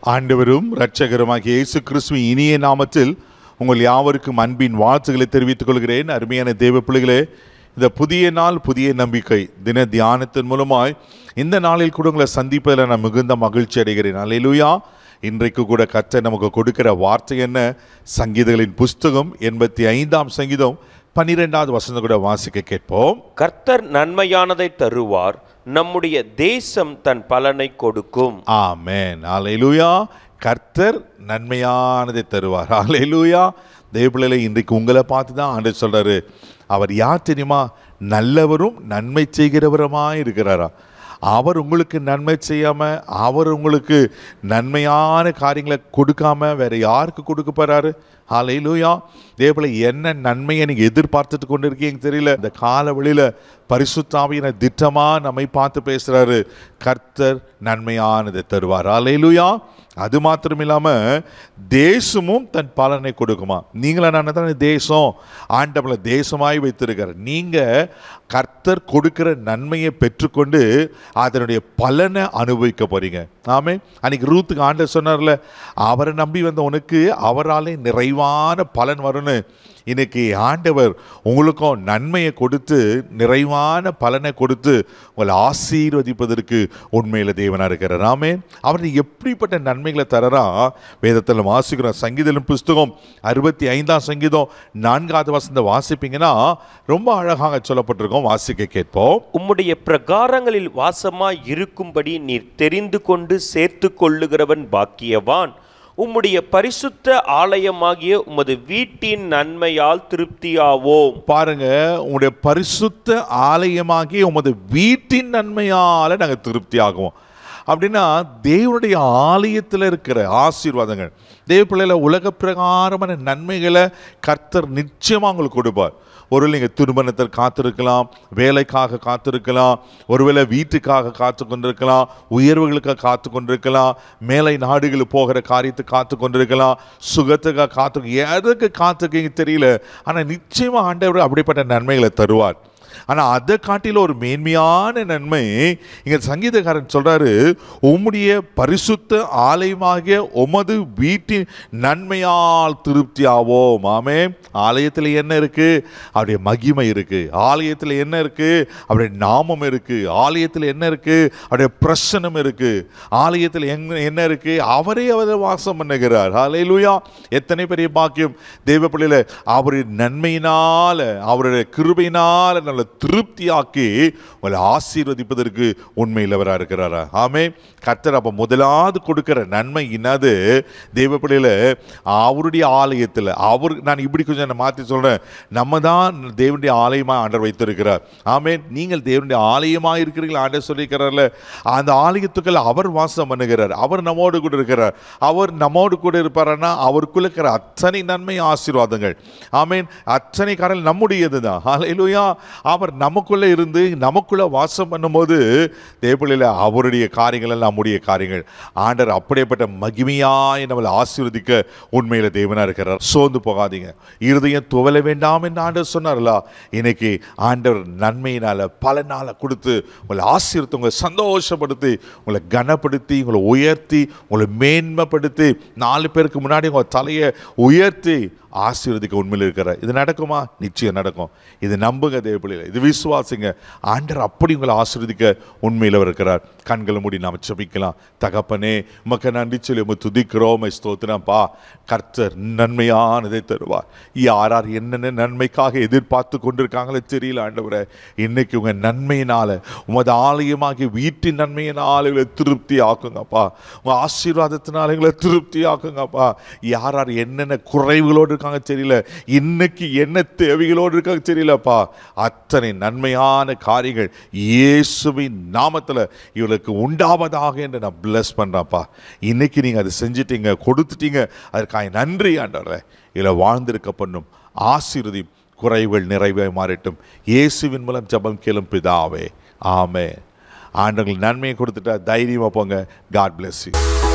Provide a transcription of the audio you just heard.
ஆண்டவரும் இரட்சகருமாகிய இயேசு கிறிஸ்துவின் இனிய நாமத்தில் உங்கள் யாவருக்கும் அன்பின் வாழ்த்துக்களை தெரிவித்துக் கொள்கிறேன் அருமையான தேவ பிள்ளைகளே இந்த புதிய நாள் புதிய நம்பிக்கை தின தியானத்தின் மூலமாய் இந்த நாளில் கூட உங்களை சந்திப்பதில் நான் மிகுந்த மகிழ்ச்சி அடைகிறேன் அல்லேலூயா இன்றைக்கு கூட கர்த்தர் நமக்கு கொடுக்கிற வார்த்தை என்ன சங்கீதங்களின் புஸ்தகம் எண்பத்தி ஐந்தாம் சங்கீதம் பன்னிரெண்டாவது வசனம் கூட வாசிக்க கேட்போம் கர்த்தர் நன்மையானதை தருவார் நம்முடைய தேசம் தன் பலனை கொடுக்கும் ஆமென் ஹalleluya கர்த்தர் நன்மையானதை தருவார் ஹalleluya தேவபிள்ளைகளை இன்றைக்கு உங்களை பார்த்து தான் ஆண்டு சொல்றாரு அவர் யார் தெரியுமா நல்லவரும் நன்மை செய்கிறவருமாய் இருக்கிறாரா அவர் உங்களுக்கு நன்மை செய்யாம அவர் உங்களுக்கு நன்மையான காரியங்களை கொடுக்காம வேற யாருக்கு கொடுக்க போறாரு ஹalleluya தேவபிள்ளை என்ன நன்மையை நீங்க எதிர்பார்த்துட்டு கொண்டு இருக்கீங்க தெரியல இந்த கால வழியில பரிசுத்தாவின திட்டமா நம்மை பார்த்து பேசுறாரு கர்த்தர் நன்மையானதை தருவார் ஹalleluya அது மாத்திரம் இல்லாம தேசமும் தன் பலனை கொடுக்குமா நீங்களா நான் தானே தேசம் ஆண்டவளை தேசமாய் வைத்திருக்கார் நீங்க கர்த்தர் கொடுக்கிற நன்மையை பெற்றுக்கொண்டு அதனுடைய பலனை அனுபவிக்க போறீங்க ஆமே அன்னைக்கு ரூத்துக்கு ஆண்டவர் சொன்னார்ல அவரை நம்பி வந்த உனக்கு அவராலே நிறைவான பலன் வரும்னு இன்னைக்கு ஆண்டவர் உங்களுக்கும் நன்மையை கொடுத்து நிறைவான பலனை கொடுத்து உங்களை ஆசீர்வதிப்பதற்கு உண்மையில தேவனா இருக்கிறார் ஆமே அவர் எப்படிப்பட்ட நன்மைகளை தரறா வேதத்தில் வாசிக்கிறோம் சங்கீதம் புஸ்தகம் அறுபத்தி ஐந்தாம் சங்கீதம் நான்காவது வசந்த வாசிப்பீங்கன்னா ரொம்ப அழகாக சொல்லப்பட்டிருக்கோம் வாசிக்க கேட்போம் உம்முடைய பிரகாரங்களில் வாசமாய் இருக்கும்படி நீர் தெரிந்து கொண்டு சேர்த்து கொள்ளுகிறவன் பாக்கியவான் உம்முடைய பரிசுத்த ஆலயமாகிய உமது வீட்டின் நன்மையால் திருப்தியாவோம் பாருங்க உங்களுடைய பரிசுத்த ஆலயமாகிய உமது வீட்டின் நன்மையால நாங்கள் திருப்தி ஆகுவோம் அப்படின்னா தேவனுடைய ஆலயத்தில் இருக்கிற ஆசீர்வாதங்கள் தேவ பிள்ளையில உலக பிரகாரமான நன்மைகளை கர்த்தர் நிச்சயமாக உங்களுக்கு கொடுப்பார் ஒருவேளை நீங்கள் திருமணத்தில் காத்திருக்கலாம் வேலைக்காக காத்திருக்கலாம் ஒருவேளை வீட்டுக்காக காத்து கொண்டிருக்கலாம் உயர்வுகளுக்காக காத்து கொண்டிருக்கலாம் மேலை நாடுகள் போகிற காரியத்தை காத்து கொண்டிருக்கலாம் சுகத்துக்காக காத்து எதுக்கு காத்துக்கீங்க தெரியல ஆனால் நிச்சயமாக ஆண்டவர் அப்படிப்பட்ட நன்மைகளை தருவார் ஆனால் அதை காட்டில ஒரு மேன்மையான நன்மை இங்க சங்கீதக்காரன் சொல்றாரு உம்முடைய பரிசுத்த ஆலயமாகிய உமது வீட்டின் நன்மையால் திருப்தி ஆவோம் ஆமே ஆலயத்தில் என்ன இருக்கு அவருடைய மகிமை இருக்கு ஆலயத்தில் என்ன இருக்கு அவருடைய நாமம் இருக்கு ஆலயத்தில் என்ன இருக்கு அவருடைய பிரசனம் இருக்கு ஆலயத்தில் எங்க என்ன இருக்கு அவரே அவர் வாசம் பண்ணுகிறார் ஹalleluya எத்தனை பெரிய பாக்கியம் தெய்வ பிள்ளையில அவருடைய நன்மையினால அவருடைய கிருபையினால நல்ல திருப்தியாக்கி உங்களை ஆசீர்வதிப்பதற்கு உண்மையிலவராக இருக்கிறாரா ஆமே கர்த்தர் அப்போ முதலாவது கொடுக்கிற நன்மை என்னது தெய்வ பிள்ளையில அவருடைய ஆலயத்தில் அவர் நான் இப்படி கொஞ்சம் நான் மாற்றி சொல்றேன் நம்ம தான் தேவனுடைய ஆலயமாக ஆண்டர் வைத்திருக்கிறார் ஆமே நீங்கள் தேவனுடைய ஆலயமாக இருக்கிறீர்கள் ஆண்டர் சொல்லியிருக்கிறார்ல அந்த ஆலயத்துக்குள்ள அவர் வாசம் பண்ணுகிறார் அவர் நம்மோடு கூட இருக்கிறார் அவர் நம்மோடு கூட இருப்பாருன்னா அவருக்குள்ள இருக்கிற அத்தனை நன்மை ஆசீர்வாதங்கள் ஆமேன் அத்தனை காரணம் நம்முடையது தான் ஹalleluya அவர் நமக்குள்ள இருந்து நமக்குள்ள வாசம் பண்ணும்போது தேவப்பிள்ளையில் அவருடைய காரியங்கள் எல்லாம் நம்முடைய காரியங்கள் ஆண்டர் அப்படியேப்பட்ட மகிமையாய் நம்மளை ஆசீர்வதிக்க உண்மையில தேவனா இருக்கிறார் சோர்ந்து போகாதீங்க இருதயம் துவல வேண்டாம் என்று ஆண்டவர் சொன்னார்ல இன்னைக்கு ஆண்டவர் நன்மையினால பல நாளை கொடுத்து உங்களை ஆசீர்வத்து உங்களை சந்தோஷப்படுத்தி உங்களை கனப்படுத்தி உங்களை உயர்த்தி உங்களை மேன்மைப்படுத்தி நாலு பேருக்கு முன்னாடி உங்கள் தலையை உயர்த்தி ஆசீர்வதிக்க உண்மையில் இருக்கிற இது நடக்குமா நிச்சயம் நடக்கும் இது நம்புங்க தேவப்பிள்ளையில் இது விசுவாசிங்க ஆண்டர் அப்படி உங்களை ஆசீர்வதிக்க உண்மையில் அவர் இருக்கிறார் கண்களை மூடி நாம் செபிக்கலாம் தகப்பனே உமக்கு நன்றி சொல்லி உங்க துதிக்கிறோம் ஸ்தோத்திரப்பா கர்த்தர் நன்மையானதை தருவார் யார் யார் என்னென்ன நன்மைக்காக எதிர்பார்த்து கொண்டிருக்காங்களோ தெரியல ஆண்டவரே இன்னைக்கு உங்க நன்மையினால உமது ஆலயமாகிய வீட்டின் நன்மையினால இவங்களை திருப்தி ஆக்குங்கப்பா உங்க ஆசீர்வாதத்தினால எங்களை திருப்தி ஆக்குங்கப்பா யார் யார் என்னென்ன குறைவுகளோடு இருக்காங்க தெரியல இன்னைக்கு என்ன தேவைகளோடு இருக்காங்க தெரியலப்பா அத்தனை நன்மையான காரியங்கள் இயேசுவின் நாமத்தில் இவளுக்கு உண்டாவதாக என்று நான் பிளஸ் பண்ணுறேன்ப்பா இன்னைக்கு நீங்கள் அதை செஞ்சிட்டீங்க கொடுத்துட்டீங்க அதற்காக நன்றி ஆண்டவரே இதில் வாழ்ந்திருக்க பண்ணும் ஆசீர்வதி குறைவுகள் நிறைவே மாறட்டும் இயேசுவின் மூலம் ஜெபம் கேளும் பிதாவே ஆமே ஆண்டவர்கள் நன்மையை கொடுத்துட்டா தைரியமாக போங்க காட் bless you